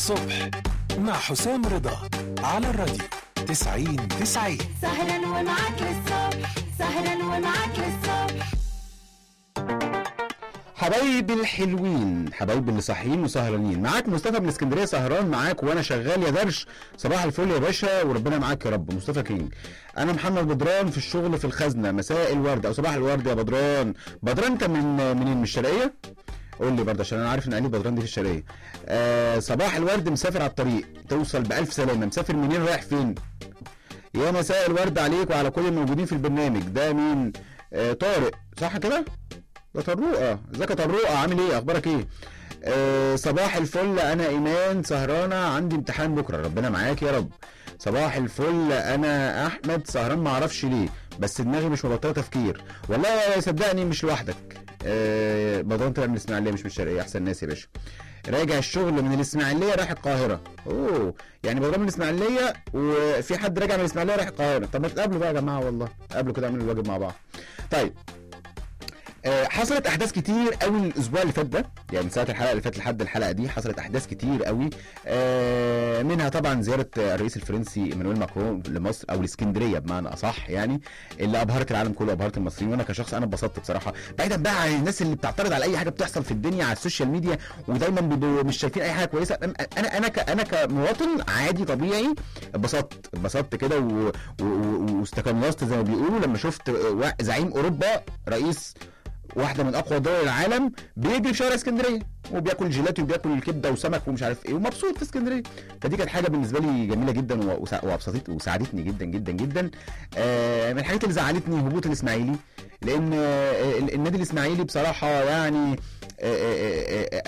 الصبح مع حسام رضا على الراديو 90 90 سهرا ومعاك للصبح سهرا ومعاك للصبح حبايبي الحلوين حبايبي اللي صاحيين وسهرانين معاك مصطفى من اسكندريه سهران معاك وانا شغال يا درش صباح الفل يا باشا وربنا معاك يا رب مصطفى كينج انا محمد بدران في الشغل في الخزنه مساء الورد او صباح الورد يا بدران بدران انت من منين من الشرقيه قول لي برضه عشان انا عارف ان علي بدران دي في الشرقيه آه صباح الورد مسافر على الطريق توصل بالف سلامه مسافر منين رايح فين يا مساء الورد عليك وعلى كل الموجودين في البرنامج ده مين آه طارق صح كده ده طروقه ازيك يا طروقه عامل ايه اخبارك ايه آه صباح الفل انا ايمان سهرانه عندي امتحان بكره ربنا معاك يا رب صباح الفل انا احمد سهران ما اعرفش ليه بس دماغي مش مبطله تفكير والله صدقني مش لوحدك آه بدران طلع من الاسماعيليه مش من الشرقيه احسن ناس يا باشا راجع الشغل من الاسماعيليه رايح القاهره اوه يعني بدران من الاسماعيليه وفي حد راجع من الاسماعيليه رايح القاهره طب ما تقابلوا بقى يا جماعه والله قابلوا كده اعملوا الواجب مع بعض طيب آه، حصلت احداث كتير قوي الاسبوع اللي فات ده يعني من ساعه الحلقه اللي فاتت لحد الحلقه دي حصلت احداث كتير قوي آه، منها طبعا زياره آه، الرئيس الفرنسي ايمانويل ماكرون لمصر او الاسكندريه بمعنى اصح يعني اللي ابهرت العالم كله ابهرت المصريين وانا كشخص انا اتبسطت بصراحه بعيدا بقى عن الناس اللي بتعترض على اي حاجه بتحصل في الدنيا على السوشيال ميديا ودايما بيبقوا مش شايفين اي حاجه كويسه انا انا انا, ك- أنا كمواطن عادي طبيعي اتبسطت اتبسطت كده و- و- و- واستكنست زي ما بيقولوا لما شفت آه، وا- زعيم اوروبا رئيس واحده من اقوى دول العالم بيجري في شارع اسكندريه وبياكل جيلاتي وبياكل كبده وسمك ومش عارف ايه ومبسوط في اسكندريه فدي كانت حاجه بالنسبه لي جميله جدا و- وسع- وابسطت وساعدتني جدا جدا جدا آه من الحاجات اللي زعلتني هبوط الاسماعيلي لان آه، ال- النادي الاسماعيلي بصراحه يعني آه، آه، آه، آه،